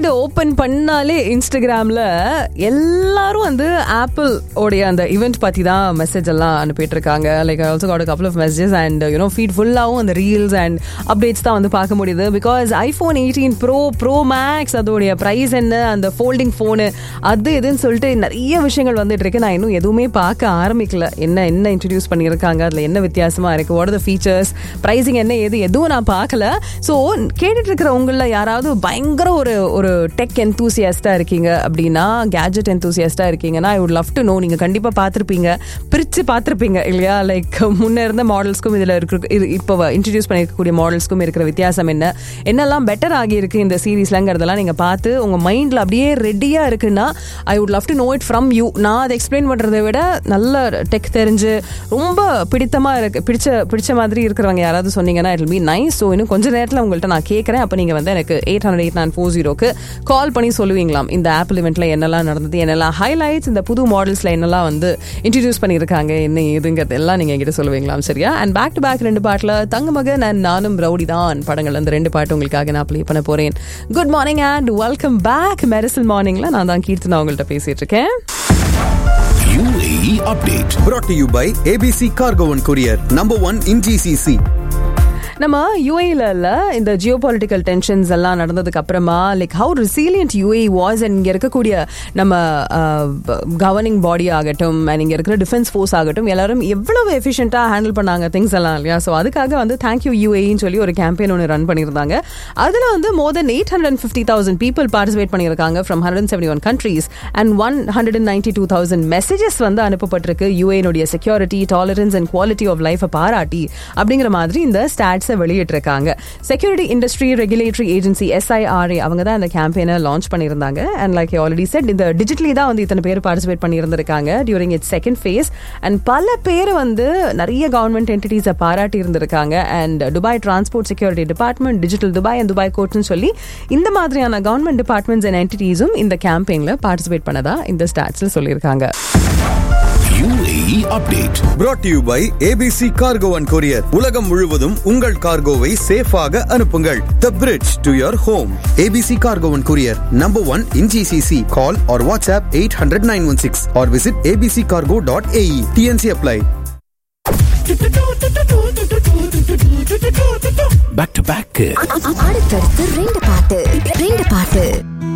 Open பண்ணாலே இன்ஸ்டாகிராம்ல எல்லாரும் வந்து ஆப்பிள் உடைய அந்த ஈவெண்ட் பத்தி தான் மெசேஜ் எல்லாம் அனுப்பிட்டு இருக்காங்க like also got couple of messages and you know feed ஃபுல்லாகவும் அந்த ரீல்ஸ் அண்ட் அப்டேட்ஸ் தான் வந்து பார்க்க முடியுது because iPhone eighteen pro pro max அதோடைய ப்ரைஸ் என்ன அந்த ஃபோல்டிங் ஃபோனு அது இதுன்னு சொல்லிட்டு நிறைய விஷயங்கள் வந்துட்டு இருக்கு நான் இன்னும் எதுவுமே பார்க்க ஆரம்பிக்கல என்ன என்ன இன்ட்ரடியூஸ் பண்ணியிருக்காங்க அதில் என்ன வித்தியாசமா இருக்கு வாட் த ஃபீச்சர்ஸ் ப்ரைஸிங் என்ன எது எதுவும் நான் பார்க்கல ஸோ கேட்டுட்டு இருக்கிற உங்களில் யாராவது பயங்கர ஒரு ஒரு டெக் என்தூசியஸ்டா இருக்கீங்க அப்படின்னா கேஜெட் என்தூசியஸ்டா இருக்கீங்கன்னா I would love to know நீங்க கண்டிப்பா பார்த்துருப்பீங்க பிரிச்சு பார்த்துருப்பீங்க இல்லையா லைக் முன்ன இருந்த மாடல்ஸ்க்கும் இதுல இருக்கிற இது இப்போ இன்ட்ரடியூஸ் பண்ணிருக்கக்கூடிய மாடல்ஸ்க்கும் இருக்கிற வித்தியாசம் என்ன என்னெல்லாம் பெட்டர் ஆகியிருக்கு இந்த சீரீஸ்லங்கிறதெல்லாம் நீங்க பார்த்து உங்க மைண்ட்ல அப்படியே ரெடியா இருக்குன்னா I would love to know it from you நான் அதை எக்ஸ்பிளைன் பண்றதை விட நல்ல டெக் தெரிஞ்சு ரொம்ப பிடித்தமா இருக்கு பிடிச்ச பிடிச்ச மாதிரி இருக்கிறவங்க யாராவது சொன்னீங்கன்னா இட் பி நைஸ் ஸோ இன்னும் கொஞ்ச நேரத்தில் உங்கள்கிட்ட நான் கேட்குறேன் அப்போ நீங்கள் வந்து எனக்கு eight hundred eight nine four ஜீரோக்கு கால் பண்ணி சொல்லுவீங்களாம் இந்த ஆப்பிள் இவெண்ட்ல என்னெல்லாம் நடந்தது என்னெல்லாம் ஹைலைட்ஸ் இந்த புது மாடல்ஸ்ல என்னெல்லாம் வந்து இன்ட்ரடியூஸ் பண்ணியிருக்காங்க என்ன ஏதுங்கிறது எல்லாம் நீங்கள் என்கிட்ட சொல்லுவீங்களாம் சரியா அண்ட் பேக் டு பேக் ரெண்டு பாட்டில் தங்க மகன் அண்ட் நானும் ரவுடி தான் படங்கள் அந்த ரெண்டு பாட்டு உங்களுக்காக நான் ப்ளே பண்ண போறேன் good morning and welcome back Mersal மார்னிங்ல நான் தான் கீர்த்தனா உங்கள்கிட்ட பேசிட்டு இருக்கேன் UAE update. brought to you by ABC Cargo and Courier, number one in GCC. நம்ம யூஏல இந்த ஜியோ பொலிட்டிக்கல் டென்ஷன்ஸ் எல்லாம் நடந்ததுக்கு அப்புறமா like how resilient UAE was and இங்க இருக்கக்கூடிய நம்ம கவர்னிங் பாடி ஆகட்டும் அண்ட் இங்க இருக்கிற டிஃபென்ஸ் ஃபோர்ஸ் ஆகட்டும் எல்லாரும் எவ்வளவு எஃபிஷியண்டா ஹேண்டில் பண்ணாங்க திங்ஸ் எல்லாம் இல்லையா ஸோ அதுக்காக வந்து தேங்க்யூ யூஏன்னு சொல்லி ஒரு கேம்பெயின் ஒன்று ரன் பண்ணியிருந்தாங்க அதுல வந்து more than eight hundred fifty thousand people participate பண்ணியிருக்காங்க from hundred seventy one countries and one hundred ninety two thousand messages வந்து அனுப்பப்பட்டிருக்கு யூஏனுடைய security tolerance and quality of லைஃபை பாராட்டி அப்படிங்கிற மாதிரி இந்த ஸ்டாட்ஸை வெளியிட்டிருக்காங்க security industry regulatory agency SIRA அவங்க தான் இந்த கேம்பெயினை லான்ச் பண்ணியிருந்தாங்க அண்ட் லைக் ஆல்ரெடி செட் இந்த டிஜிட்டலி தான் வந்து இத்தனை பேர் பார்ட்டிசிபேட் பண்ணியிருந்திருக்காங்க during its second phase and பல பேர் வந்து நிறைய கவர்மெண்ட் என்டிட்டிஸை பாராட்டி இருந்திருக்காங்க and Dubai transport security department digital Dubai and Dubai கோர்ட்னு சொல்லி இந்த மாதிரியான கவர்மெண்ட் டிபார்ட்மெண்ட்ஸ் அண்ட் என்டிட்டிஸும் இந்த கேம்பெயினில் பார்ட்டிசிபேட் பண்ணதா இந்த ஸ்டாட்ஸில் சொல்லியிருக்காங்க UAE update. brought to you by ABC Cargo and Courier. உலகம் முழுவதும் உங்கள் கார்கோவை சேஃபாக அனுப்புங்கள் The bridge to your home. ABC Cargo and Courier, number one in GCC. Call or WhatsApp 800-916 or visit abccargo.ae. TNC apply. Back to back. அடுத்தடுத்து ரெண்டு பாட்டு ரெண்டு பாட்டு